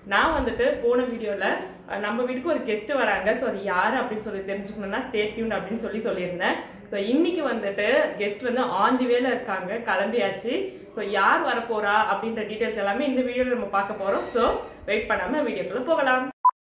நான் வந்துட்டு போன வீடியோவில் நம்ம வீட்டுக்கு ஒரு கெஸ்ட் வராங்க ஸோ அது யார் அப்படின்னு சொல்லி தெரிஞ்சுக்கணும்னா ஸ்டே டியூன் அப்படின்னு சொல்லி சொல்லியிருந்தேன் ஸோ இன்னைக்கு வந்துட்டு கெஸ்ட் வந்து ஆன் தி வேல இருக்காங்க கிளம்பியாச்சு ஸோ யார் வரப்போறா அப்படின்ற டீட்டெயில்ஸ் எல்லாமே இந்த வீடியோவில் நம்ம பார்க்க போகிறோம் ஸோ வெயிட் பண்ணாமல் வீடியோக்குள்ளே போகலாம்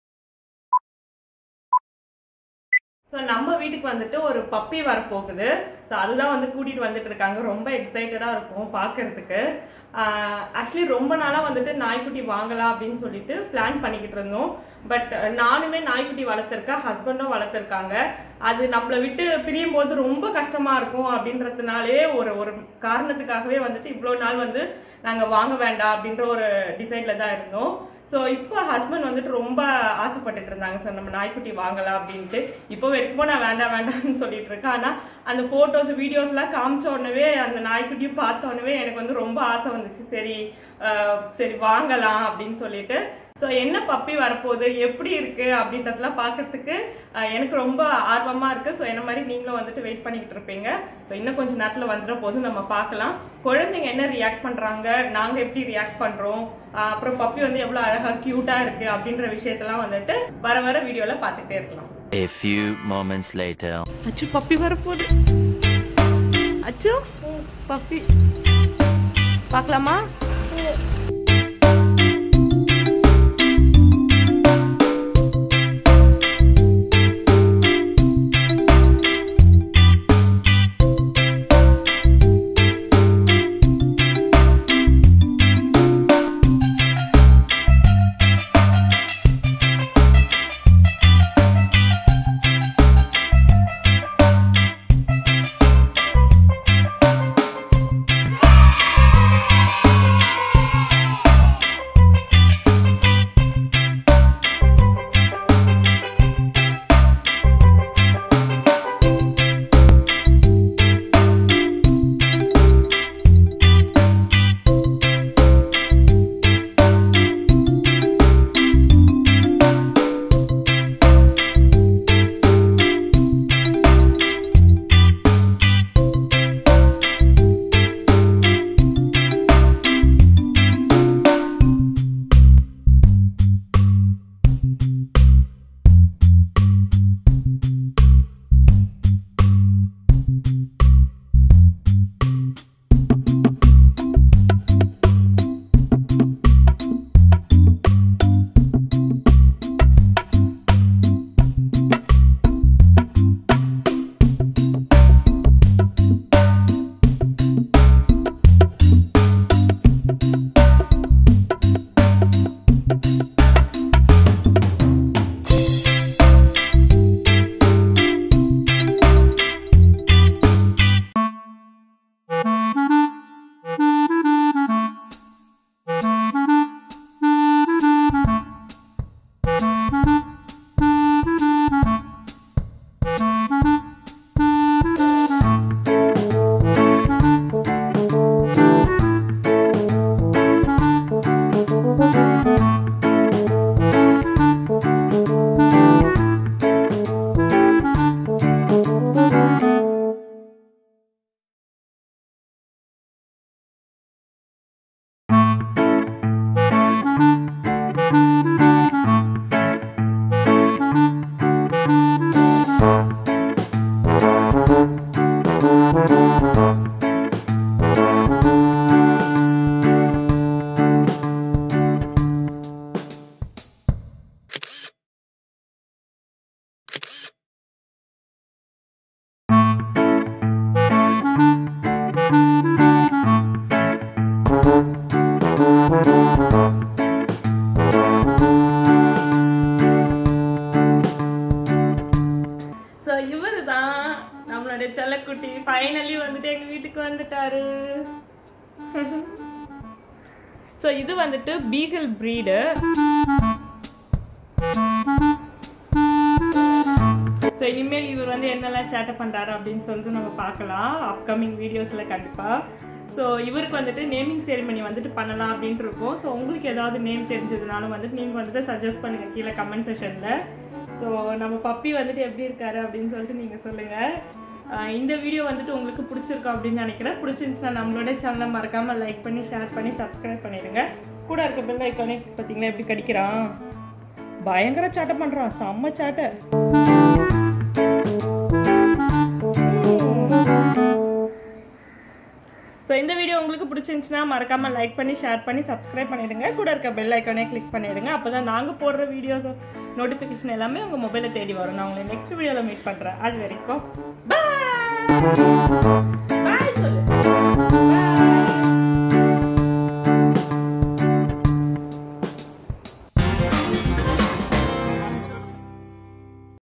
ஸோ நம்ம வீட்டுக்கு வந்துட்டு ஒரு பப்பி வரப்போகுது ஸோ அதுதான் வந்து கூட்டிகிட்டு வந்துட்டு இருக்காங்க ரொம்ப எக்ஸைட்டடாக இருக்கும் பார்க்கறதுக்கு ஆக்சுவலி ரொம்ப நாளாக வந்துட்டு நாய்க்குட்டி வாங்கலாம் அப்படின்னு சொல்லிட்டு பிளான் பண்ணிக்கிட்டு இருந்தோம் பட் நானுமே நாய்க்குட்டி வளர்த்துருக்கேன் ஹஸ்பண்டும் வளர்த்துருக்காங்க அது நம்மளை விட்டு பிரியும் போது ரொம்ப கஷ்டமாக இருக்கும் அப்படின்றதுனாலே ஒரு ஒரு காரணத்துக்காகவே வந்துட்டு இவ்வளோ நாள் வந்து நாங்கள் வாங்க வேண்டாம் அப்படின்ற ஒரு டிசைடில் தான் இருந்தோம் ஸோ இப்போ ஹஸ்பண்ட் வந்துட்டு ரொம்ப ஆசைப்பட்டுட்டு இருந்தாங்க சார் நம்ம நாய்க்குட்டி வாங்கலாம் அப்படின்ட்டு இப்போ வரைக்கும் நான் வேண்டாம் வேண்டாம்னு சொல்லிட்டு இருக்கேன் ஆனால் அந்த ஃபோட்டோஸ் வீடியோஸ்லாம் காமிச்ச உடனே அந்த நாய்க்குட்டியும் பார்த்த உடனே எனக்கு வந்து ரொம்ப ஆசை வந்துச்சு சரி அஹ், சரி வாங்கலாம் அப்படின்னு சொல்லிட்டு ஸோ என்ன பப்பி வரப்போகுது எப்படி இருக்கு அப்படின்றதெல்லாம் பார்க்கறதுக்கு அஹ், எனக்கு ரொம்ப ஆர்வமா இருக்கு ஸோ என்ன மாதிரி நீங்களும் வந்துட்டு வெயிட் பண்ணிக்கிட்டு இருப்பீங்க ஸோ இன்னும் கொஞ்ச நேரத்தில் வந்துட போது நம்ம பார்க்கலாம் குழந்தைங்க என்ன ரியாக்ட் பண்றாங்க நாங்க எப்படி ரியாக்ட் பண்றோம் அஹ், அப்புறம் பப்பி வந்து எவ்வளவு அழகா கியூட்டா இருக்கு அப்படின்ற விஷயத்தெல்லாம் வந்துட்டு வர வர வீடியோல பார்த்துட்டே இருக்கலாம் A few moments later. Achu puppy வரப்போகுது அச்சு பப்பி பார்க்கலாமா ஸோ இவர் தான் நம்மளுடைய செல்லக்குட்டி ஃபைனலி வந்துட்டு எங்க வீட்டுக்கு வந்துட்டாரு ஸோ இது வந்துட்டு பீகல் பிரீடு ஸோ இனிமேல் இவர் வந்து என்னெல்லாம் சேட்டை பண்ணுறாரு அப்படின்னு சொல்லிட்டு நம்ம பார்க்கலாம் அப்கமிங் வீடியோஸில் கண்டிப்பாக ஸோ இவருக்கு வந்துட்டு நேமிங் செரிமனி வந்துட்டு பண்ணலாம் அப்படின்ட்டு இருக்கோம் ஸோ உங்களுக்கு ஏதாவது நேம் தெரிஞ்சதுனாலும் வந்துட்டு நீங்கள் வந்துட்டு சஜஸ்ட் பண்ணுங்கள் கீழே கமெண்ட் செஷனில் ஸோ நம்ம பப்பி வந்துட்டு எப்படி இருக்காரு அப்படின்னு சொல்லிட்டு நீங்கள் சொல்லுங்கள் ஆஹ் இந்த வீடியோ வந்துட்டு உங்களுக்கு பிடிச்சிருக்கோம் அப்படின்னு நினைக்கிறேன் பிடிச்சிருந்துச்சுன்னா நம்மளோட சேனலை மறக்காமல் லைக் பண்ணி ஷேர் பண்ணி சப்ஸ்கிரைப் பண்ணிடுங்க கூட இருக்க பெல் ஐக்கானே பார்த்தீங்களா எப்படி கடிக்கிறான் பயங்கர சாட்டை பண்ணுறான் செம்ம சாட்டை ஸோ இந்த வீடியோ உங்களுக்கு பிடிச்சிருந்துச்சுன்னா மறக்காமல் லைக் பண்ணி ஷேர் பண்ணி சப்ஸ்கிரைப் பண்ணிடுங்க கூட இருக்க பெல் ஐக்கானே கிளிக் பண்ணிடுங்க அப்போ தான் நாங்கள் போடுற வீடியோஸ் நோட்டிஃபிகேஷன் எல்லாமே உங்கள் மொபைலில் தேடி வரும் நான் உங்களை நெக்ஸ்ட் வீடியோவில் மீட் பண்ணுறேன் அது வரைக்கும் பாய்